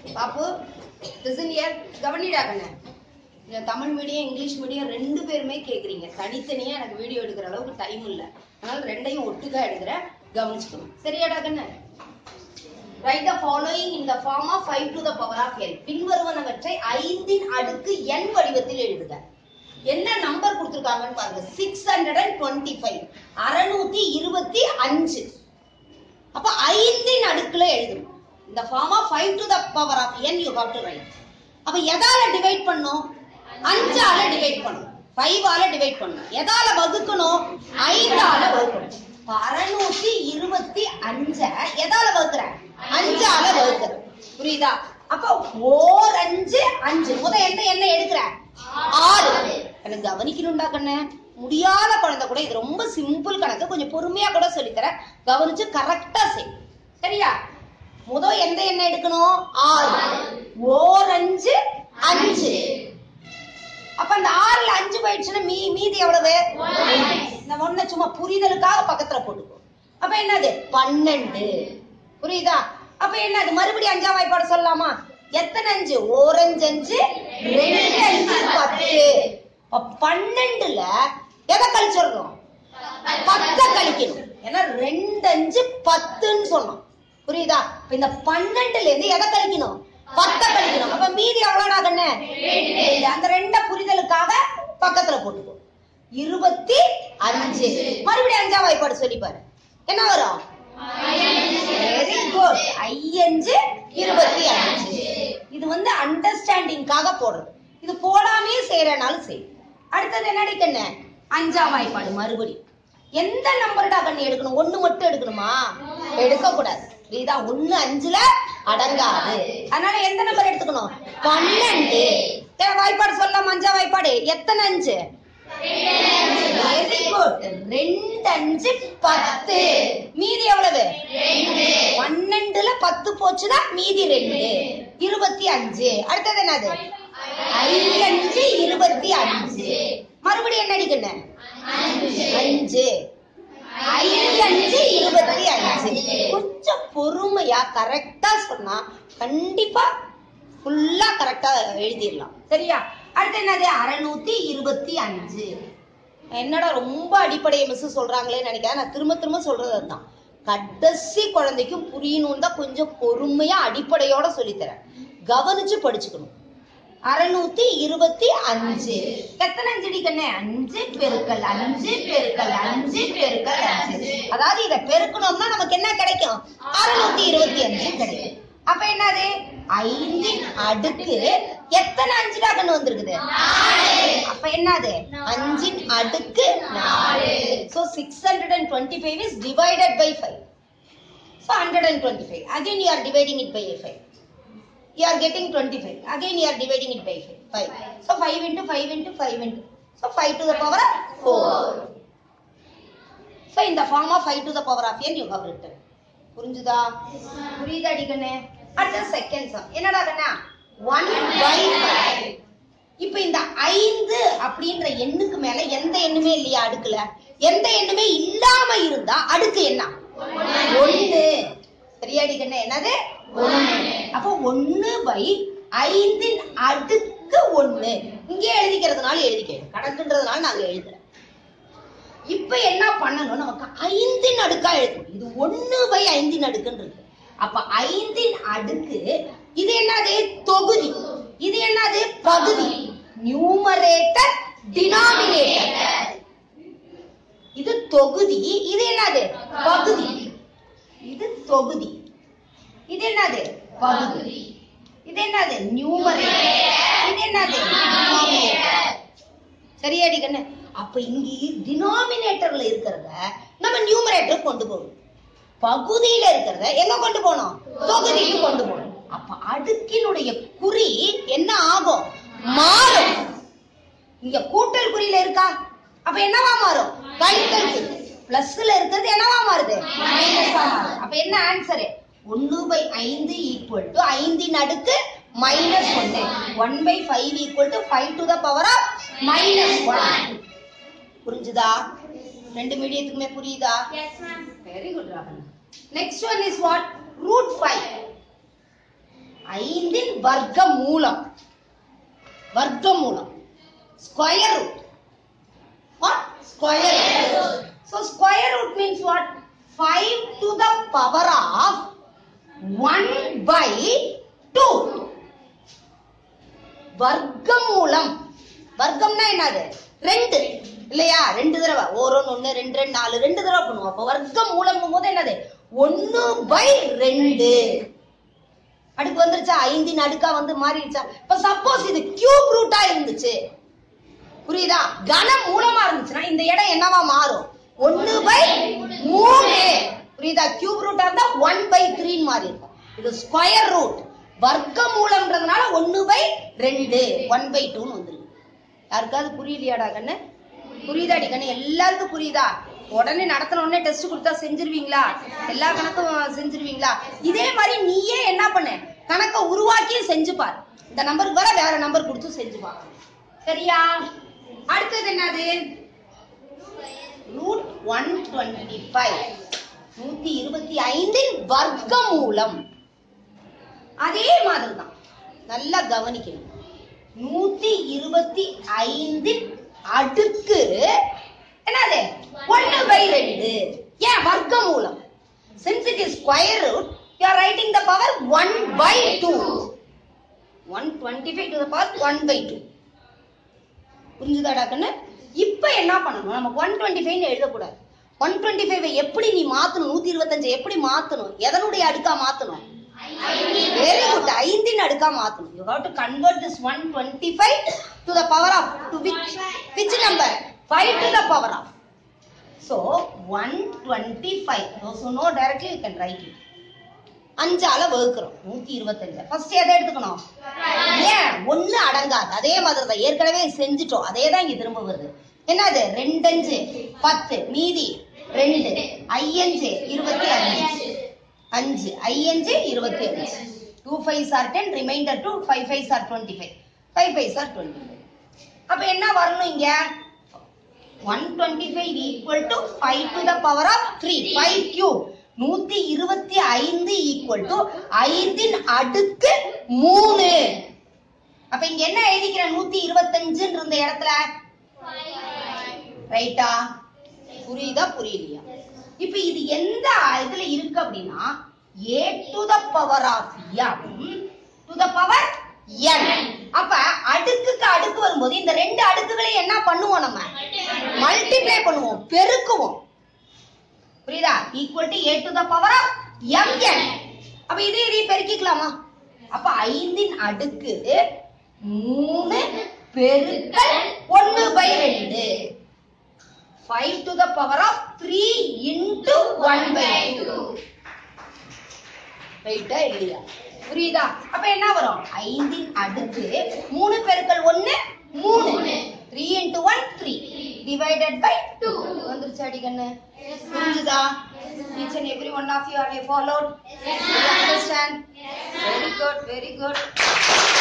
பாப்பு listen year கவனிடா கண்ணு இந்த தமிழ் மீடியம் இங்கிலீஷ் மீடியம் ரெண்டு பேருமே கேக்குறீங்க தனித்தனியா எனக்கு வீடியோ எடுக்கிற அளவுக்கு டைம் இல்ல அதனால ரெண்டையும் ஒட்டுக்கா எடுக்கிறேன் கவனிச்சுக்கணும் சரியாடா கண்ணு right the following in the form of five to the power of n பின்வருவனவற்றை ஐந்தின் அடுக்கு எண் வடிவத்தில் எழுதுக என்ன நம்பர் கொடுத்துருக்காங்கன்னு பாருங்க six hundred and twenty five அறுநூத்தி இருபத்தி அஞ்சு அப்ப ஐந்தின் அடுக்குல எழுதணும் இந்த form of five to the power of n you have to write அப்ப எதால டிவைட் பண்ணும் அஞ்சால டிவைட் பண்ணும் ஃபைவ் ஆல டிவைட் பண்ணும் எதால வகுக்கணும் ஐந்தால வகுக்கணும் இப்ப அறுநூத்தி இருபத்தி அஞ்ச எதால வகுக்கிற அஞ்சால வகுக்கிற புரியுதா அப்ப ஓர் அஞ்சு அஞ்சு முத என்ன என்ன எடுக்கிற ஆறு எனக்கு கவனிக்கணும்டா கண்ணு முடியாத குழந்தை கூட இது ரொம்ப சிம்பிள் கணக்கு கொஞ்சம் பொறுமையா கூட சொல்லித்தரேன் கவனிச்சு கரெக்டா செய் சரியா முத எந்த எண்ணெய் எடுக்கணும் ஆறு ஓர் அஞ்சு அஞ்சு அப்ப அந்த ஆறுல அஞ்சு போயிடுச்சுன்னா மீ மீதி எவ்வளவு இந்த ஒண்ண சும்மா புரிதலுக்காக பக்கத்துல போட்டுக்கோ அப்ப என்னது பன்னெண்டு புரியுதா அப்ப என்னது மறுபடியும் அஞ்சா வாய்ப்பாடு சொல்லலாமா எத்தனை அஞ்சு ஓரஞ்சு அஞ்சு ரெண்டு அஞ்சு பத்து அப்ப பன்னெண்டுல எதை கழிச்சிடணும் பத்த கழிக்கணும் ஏன்னா ரெண்டு அஞ்சு பத்துன்னு சொன்னோம் புரியுதா இப்ப இந்த பன்னெண்டுல இருந்து எதை கழிக்கணும் பத்த கழிக்கணும் அப்ப மீதி எவ்வளோடா கண்ணு ரெண்டு. அந்த ரெண்ட புரிதலுக்காக பக்கத்துல போட்டுக்கோ இருபத்தி அஞ்சு மறுபடியும் அஞ்சா வாய்ப்பாடு சொல்லி பாரு என்ன வரும் வெரி குட் ஐயஞ்சு இருபத்தி அஞ்சு இது வந்து அண்டர்ஸ்டாண்டிங்காக போடுறது இது போடாமே செய்யறனாலும் சரி அடுத்தது என்னடி கண்ணு அஞ்சாம் வாய்ப்பாடு மறுபடியும் எந்த நம்பர்டா கண்ணு எடுக்கணும் ஒண்ணு மட்டும் எடுக்கணுமா எடுக்க கூடாது புரியுதா ஒண்ணு அஞ்சுல அடங்காது அதனால எந்த நம்பர் எடுத்துக்கணும் பன்னெண்டு சரி, வாய்ப்பாடு சொல்லலாம் அஞ்சா வாய்ப்பாடு எத்தனை அஞ்சு வெரி குட் ரெண்டு அஞ்சு பத்து மீதி எவ்வளவு பன்னெண்டுல பத்து போச்சுன்னா மீதி ரெண்டு இருபத்தி அஞ்சு அடுத்தது என்னது ஐந்து இருபத்தி அஞ்சு மறுபடியும் என்ன அடிக்கணும் அஞ்சு ஐந்து அஞ்சு இருபத்தி அஞ்சு கொஞ்சம் பொறுமையா கரெக்டா சொன்னா கண்டிப்பா ஃபுல்லா கரெக்டா எழுதிடலாம் சரியா அடுத்து என்னது அறுநூத்தி இருபத்தி அஞ்சு என்னடா ரொம்ப அடிப்படையை மிஸ் சொல்றாங்களே நினைக்கிறேன் நான் திரும்ப திரும்ப சொல்றது அதுதான் கடைசி குழந்தைக்கும் புரியணும் தான் கொஞ்சம் பொறுமையா அடிப்படையோட சொல்லித்தரேன் கவனிச்சு படிச்சுக்கணும் அறுநூத்தி இருபத்தி அஞ்சு எத்தனை அஞ்சு கண்ணே அஞ்சு பெருக்கல் அஞ்சு பெருக்கல் அஞ்சு பெருக்கல் அஞ்சு அதாவது இதை பெருக்கணும்னா நமக்கு என்ன கிடைக்கும் அறுநூத்தி இருபத்தி அஞ்சு கிடைக்கும் அப்ப என்னது ஐந்தின் அடுக்கு எத்தனை அஞ்சுடா கண்ணு வந்திருக்குது அப்ப என்னது அஞ்சின் அடுக்கு நாலு so six hundred and twenty five is divided by five so hundred and twenty five again you are dividing it by five you are getting 25 again you are dividing it by 5 5 so 5 into 5 into 5 into so 5 to the power of 4 so in the form of 5 to the power of n you have written புரிஞ்சுதா புரியுதா அடிக்கண்ணே அடுத்த second sum என்னடா கண்ணா 1 by 5 இப்ப இந்த ஐந்து அப்படின்ற எண்ணுக்கு மேல எந்த எண்ணுமே இல்லையா அடுக்குல எந்த எண்ணுமே இல்லாம இருந்தா அடுக்கு என்ன ஒண்ணு சரியாடி கண்ணே என்னது ஒண்ணு அப்போ ஒண்ணு பை ஐந்தின் அடுக்கு ஒண்ணு இங்கே எழுதிக்கிறதுனால எழுதிக்க கணக்குன்றதுனால நாங்க எழுதுறோம் இப்ப என்ன பண்ணணும் நமக்கு ஐந்தின் அடுக்கா எழுதணும் இது ஒண்ணு பை ஐந்தின் அடுக்குன்றது அப்ப ஐந்தின் அடுக்கு இது என்னது தொகுதி இது என்னது பகுதி நியூமரேட்டர் டினாமினேட்டர் இது தொகுதி இது என்னது பகுதி இது தொகுதி இது என்னது பகுதி இது என்னது நியூமரேட்டர் இது என்னது denominator. சரியாடி கண்ணு அப்ப இங்க டினாமினேட்டர்ல இருக்கிறத நம்ம நியூமரேட்டர் கொண்டு போகணும் பகுதியில இருக்கிறத எங்க கொண்டு போகணும் தொகுதிக்கு கொண்டு போகணும் அப்ப அடுக்கினுடைய குறி என்ன ஆகும் மாறும் இங்க கூட்டல் குறியில இருக்கா அப்ப என்னவா மாறும் கழித்தல் குறி பிளஸ்ல இருக்கிறது என்னவா மாறுது மைனஸா மாறுது அப்ப என்ன ஆன்சரு ஒன்னு பை ஐந்து ஈக்குவல் டு ஐந்தின் அடுக்கு மைனஸ் ஒன்னு one by five equal to five to the power of minus one புரிஞ்சுதா ரெண்டு மீடியத்துக்குமே புரியுதா Yes, ma'am. Very good Ragan next one is what root five ஐந்தின் வர்க்க மூலம் வர்க்க மூலம் square root what square root so square root means what 5 to the power of 1 by 2 வர்க்கமூலம் வர்க்கம்னா என்னது ரெண்டு இல்லையா ரெண்டு தடவை ஓரோன்னு ஒண்ணு ரெண்டு ரெண்டு நாலு ரெண்டு தடவை பண்ணுவோம் அப்ப வர்க்க மூலம் போது என்னது ஒன்னு பை ரெண்டு அடுக்கு வந்துருச்சா ஐந்தின் அடுக்கா வந்து மாறிடுச்சா இப்ப சப்போஸ் இது கியூப் ரூட்டா இருந்துச்சு புரியுதா கன மூலமா இருந்துச்சுன்னா இந்த இடம் என்னவா மாறும் ஒன்னு பை மூணு புரியுதா கியூப் ரூட்டா இருந்தா ஒன் பை த்ரீன்னு மாறி இருக்கும் இது ஸ்கொயர் ரூட் வர்க்க மூலம்ன்றதுனால ஒன்னு பை ரெண்டு ஒன் பை டூன்னு வந்துருக்கு யாருக்காவது புரியலையாடா கண்ணு புரியுதாடி கண்ணு எல்லாருக்கும் புரியுதா உடனே நடத்தின உடனே டெஸ்ட் கொடுத்தா செஞ்சிருவீங்களா எல்லா கணக்கும் செஞ்சிருவீங்களா இதே மாதிரி நீயே என்ன பண்ணு கணக்கை உருவாக்கி செஞ்சு பாரு இந்த நம்பருக்கு வர வேற நம்பர் கொடுத்து செஞ்சு பாரு சரியா அடுத்தது என்னது ரூட் ஒன் டுவெண்ட்டி ஃபைவ் நூத்தி இருபத்தி ஐந்தின் வர்க்க மூலம் அதே மாதிரி தான் நல்லா கவனிக்கணும் நூத்தி இருபத்தி ஐந்தின் அடுக்கு என்னது ஒன்னு பை ரெண்டு ஏன் வர்க்க மூலம் since it is square root you are writing the power 1 by 2 125 to the power 1 by 2 புரிஞ்சுதாடா கண்ணு இப்ப என்ன பண்ணணும் நமக்கு ஒன் டுவெண்ட்டி ஃபைவ் எழுதக்கூடாது ஒன் டுவெண்ட்டி ஃபைவ் எப்படி நீ மாத்தணும் நூத்தி இருபத்தஞ்சு எப்படி மாத்தணும் எதனுடைய அடுக்கா மாத்தணும் வெரி குட் ஐந்தின் அடுக்கா மாத்தணும் you have to convert this one twenty five to the power of to which which number five to the power of so one twenty five those no directly you can write it அஞ்சால வகுக்கிறோம் நூத்தி இருபத்தஞ்சு first எதை எடுத்துக்கணும் ஏன் ஒண்ணு அடங்காது அதே மாதிரி தான் ஏற்கனவே செஞ்சுட்டோம் அதே தான் இங்க திரும்ப வருது என்னது ரெண்டஞ்சு பத்து மீதி ரெண்டு ஐயஞ்சு இருபத்தி அஞ்சு அஞ்சு ஐயஞ்சு இருபத்தி அஞ்சு two five are ten remainder two five five are twenty five five five are twenty five அப்ப என்ன வரணும் இங்க one twenty five equal to five to the power of three five cube நூத்தி இருபத்தி ஐந்து ஈக்குவல் டு ஐந்தின் அடுக்கு மூணு அப்ப இங்க என்ன எழுதிக்கிற நூத்தி இருபத்தஞ்சுன்ற இந்த இடத்துல ரைட்டா புரியுதா புரியலையா இப்ப இது எந்த இதுல இருக்கு அப்படின்னா a to the power of m to the power n அப்ப அடுக்குக்கு அடுக்கு வரும்போது இந்த ரெண்டு அடுக்குகளையும் என்ன பண்ணுவோம் நம்ம மல்டிப்ளை பண்ணுவோம் பெருக்குவோம் புரியுதா equal to a to the power of m n அப்ப இதே இதையும் பெருக்கிக்கலாமா அப்ப ஐந்தின் அடுக்கு மூணு பெருக்கல் ஒன்னு பை ரெண்டு five to the power of three into one by two ரைட்டா இல்லையா புரியுதா அப்ப என்ன வரும் ஐந்தின் அடுக்கு மூணு பெருக்கல் ஒன்னு மூணு three into one three divided by two வந்துருச்சு அடி கண்ணு புரிஞ்சுதா each and every one of you are followed you understand very good very good